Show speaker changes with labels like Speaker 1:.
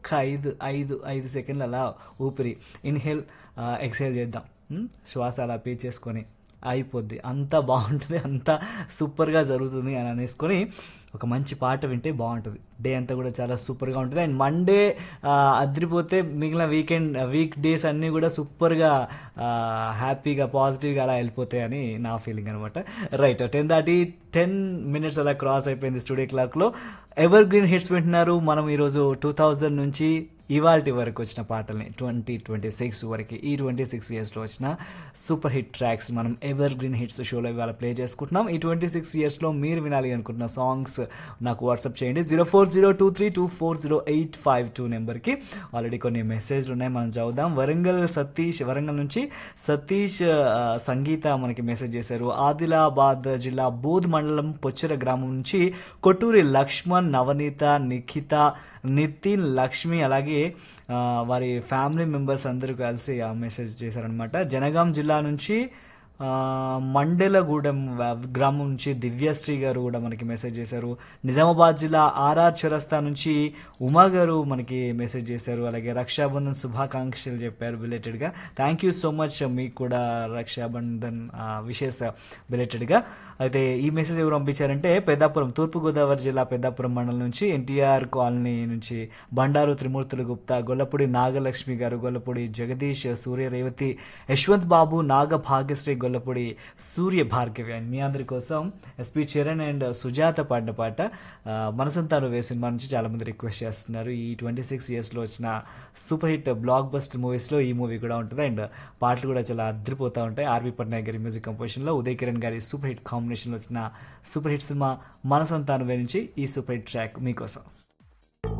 Speaker 1: ఒక్క ఐదు ఐదు ఐదు సెకండ్లు అలా ఊపిరి ఇన్హేల్ ఎక్సేల్ చేద్దాం ఉమ్, శ్వాస అలా పే చేసుకొని అయిపోద్ది అంత బాగుంటుంది అంత సూపర్గా జరుగుతుంది అని అనేసుకొని ఒక మంచి పాట వింటే బాగుంటుంది డే అంతా కూడా చాలా సూపర్గా ఉంటుంది అండ్ మండే అదిరిపోతే మిగిలిన వీకెండ్ వీక్ డేస్ అన్నీ కూడా సూపర్గా హ్యాపీగా పాజిటివ్గా అలా వెళ్ళిపోతాయని నా ఫీలింగ్ అనమాట రైట్ టెన్ దాటి టెన్ మినిట్స్ అలా క్రాస్ అయిపోయింది స్టూడియో క్లాక్లో ఎవర్ గ్రీన్ హిట్స్ వింటున్నారు మనం ఈరోజు టూ థౌజండ్ నుంచి ఇవాల్టి వరకు వచ్చిన పాటల్ని ట్వంటీ ట్వంటీ సిక్స్ వరకు ఈ ట్వంటీ సిక్స్ ఇయర్స్లో వచ్చిన సూపర్ హిట్ ట్రాక్స్ మనం ఎవర్ గ్రీన్ హిట్స్ షోలో ఇవాళ ప్లే చేసుకుంటున్నాం ఈ ట్వంటీ సిక్స్ ఇయర్స్లో మీరు వినాలి అనుకుంటున్న సాంగ్స్ నాకు వాట్సాప్ చేయండి zero four zero two three two four zero eight five two నెంబర్కి ఆల్రెడీ కొన్ని మెసేజ్లు ఉన్నాయి మనం చదువుదాం వరంగల్ సతీష్ వరంగల్ నుంచి సతీష్ ఆ, సంగీత మనకి మెసేజ్ చేశారు ఆదిలాబాద్ జిల్లా బోధ్ మండలం పొచ్చర గ్రామం నుంచి కొట్టూరి లక్ష్మణ్ నవనీత నిఖిత నితిన్ లక్ష్మి అలాగే ఆ, వారి ఫ్యామిలీ మెంబర్స్ అందరూ కలిసి ఆ మెసేజ్ చేశారనమాట జనగాం జిల్లా నుంచి ఆ, మండలగూడెం వ- గ్రామం నుంచి దివ్యశ్రీ గారు కూడా మనకి మెసేజ్ చేశారు నిజామాబాద్ జిల్లా ఆర్ఆర్ చౌరస్తా నుంచి ఉమా గారు మనకి మెసేజ్ చేశారు అలాగే రక్షాబంధన్ శుభాకాంక్షలు చెప్పారు బిలేటెడ్గా థ్యాంక్ యూ సో మచ్ మీకు కూడా రక్షాబంధన్ విషెస్ బిలేటెడ్గా అయితే ఈ మెసేజ్ ఎవరు పంపించారంటే పెద్దాపురం తూర్పుగోదావరి జిల్లా పెద్దాపురం మండలం నుంచి ఎన్టీఆర్ కాలనీ నుంచి బండారు త్రిమూర్తులు గుప్తా గొల్లపూడి నాగలక్ష్మి గారు గొల్లపూడి జగదీష్ సూర్య రేవతి యశ్వంత్ బాబు నాగ భాగ్యశ్రీ గొల్లపూడి సూర్య భార్గవి అండ్ మీ అందరి కోసం ఎస్పి చరణ్ అండ్ సుజాత పాడిన పాట ఆ, మనసంతాను వే సినిమా నుంచి చాలా మంది రిక్వెస్ట్ చేస్తున్నారు ఈ ట్వంటీ సిక్స్ ఇయర్స్లో వచ్చిన సూపర్ హిట్ బ్లాక్ బస్టర్ మూవీస్లో ఈ మూవీ కూడా ఉంటుంది అండ్ పాటలు కూడా చాలా అద్దరిపోతూ ఉంటాయి ఆర్వి పట్నాయక్ గారి మ్యూజిక్ కంపోజిషన్లో ఉదయ్ కిరణ్ గారి సూపర్ హిట్ కాంబినేషన్లో వచ్చిన సూపర్ హిట్ సినిమా మనసంతాను వే నుంచి ఈ సూపర్ హిట్ ట్రాక్ మీకోసం